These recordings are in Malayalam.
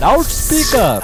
ലൗഡ് സ്പീക്കർ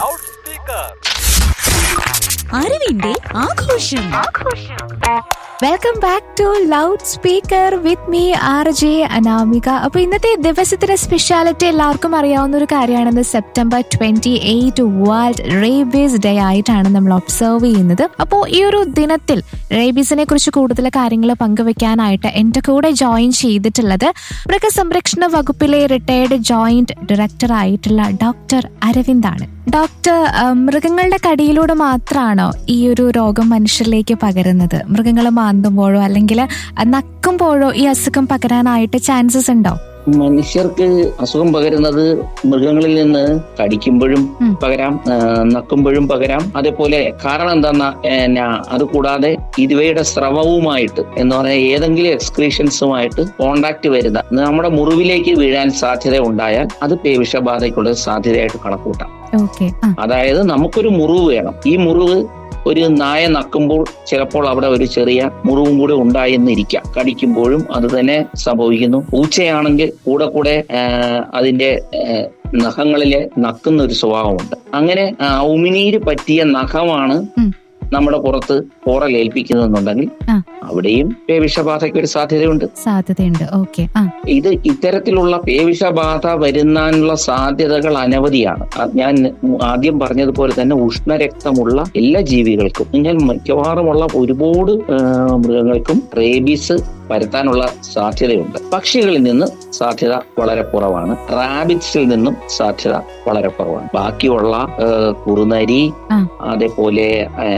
അറിവിന്റെ ആഘോഷം welcome back to loud speaker with me R J Anamika അപ്പൊ ഇന്നത്തെ ദിവസത്തിന്റെ സ്പെഷ്യാലിറ്റി എല്ലാവർക്കും അറിയാവുന്ന ഒരു കാര്യമാണെന്ന് September twenty eight world rabies day ആയിട്ടാണ് നമ്മൾ ഒബ്സർവ് ചെയ്യുന്നത് അപ്പോൾ ഈ ഒരു ദിനത്തിൽ റേബീസിനെ കുറിച്ച് കൂടുതൽ കാര്യങ്ങൾ പങ്കുവെക്കാനായിട്ട് എന്റെ കൂടെ ജോയിൻ ചെയ്തിട്ടുള്ളത് മൃഗസംരക്ഷണ വകുപ്പിലെ റിട്ടയർഡ് ജോയിന്റ് ഡയറക്ടർ ആയിട്ടുള്ള ഡോക്ടർ അരവിന്ദാണ് ഡോക്ടർ അഹ് മൃഗങ്ങളുടെ കടിയിലൂടെ മാത്രമാണോ ഈ ഒരു രോഗം മനുഷ്യരിലേക്ക് പകരുന്നത് മൃഗങ്ങൾ മാന്തുമ്പോഴോ അല്ലെങ്കിൽ നക്കുമ്പോഴോ ഈ അസുഖം പകരാനായിട്ട് ചാൻസസ് ഉണ്ടോ മനുഷ്യർക്ക് അസുഖം പകരുന്നത് മൃഗങ്ങളിൽ നിന്ന് കടിക്കുമ്പോഴും ഉം. പകരാം ആ, നക്കുമ്പോഴും പകരാം അതേപോലെ കാരണം എന്താന്നാ എന്നാ അത് കൂടാതെ ഇവയുടെ സ്രവവുമായിട്ട് എന്ന് പറഞ്ഞാൽ ഏതെങ്കിലും എക്സ്ക്രീഷൻസുമായിട്ട് കോണ്ടാക്ട് വരുന്ന നമ്മുടെ മുറിവിലേക്ക് വീഴാൻ സാധ്യത ഉണ്ടായാൽ അത് പേവിഷബാധയ്ക്കുള്ള സാധ്യതയായിട്ട് കണക്കൂട്ടാം ഓക്കെ ആ അതായത് നമുക്കൊരു മുറിവ് വേണം ഈ മുറിവ് ഒരു നായ നക്കുമ്പോൾ ചിലപ്പോൾ അവിടെ ഒരു ചെറിയ മുറിവും കൂടെ ഉണ്ടായെന്നിരിക്കാം കടിക്കുമ്പോഴും അത് തന്നെ സംഭവിക്കുന്നു പൂച്ചയാണെങ്കിൽ കൂടെ കൂടെ ആ, അതിന്റെ ആ, നഖങ്ങളിലെ നക്കുന്ന ഒരു സ്വഭാവമുണ്ട് അങ്ങനെ ആ, ഉമിനീര് പറ്റിയ നഖമാണ് ഉം. നമ്മുടെ പുറത്ത് പോറൽ ഏൽപ്പിക്കുന്നതെന്നുണ്ടെങ്കിൽ ആ. അവിടെയും പേവിഷബാധയ്ക്ക് ഒരു സാധ്യതയുണ്ട് സാധ്യതയുണ്ട് ഓക്കെ ആ ഇത് ഇത്തരത്തിലുള്ള പേവിഷബാധ വരുന്നാനുള്ള സാധ്യതകൾ അനവധിയാണ് അത് ഞാൻ ആദ്യം പറഞ്ഞതുപോലെ തന്നെ ഉഷ്ണരക്തമുള്ള എല്ലാ ജീവികൾക്കും ഞാൻ മിക്കവാറുമുള്ള ഒരുപാട് ആ, മൃഗങ്ങൾക്കും റേബീസ് വരുത്താനുള്ള സാധ്യതയുണ്ട് പക്ഷികളിൽ നിന്ന് സാധ്യത വളരെ കുറവാണ് റാബിറ്റ്സിൽ നിന്നും സാധ്യത വളരെ കുറവാണ് ബാക്കിയുള്ള ആ, കുറുനരി ആ. അതേപോലെ ആ,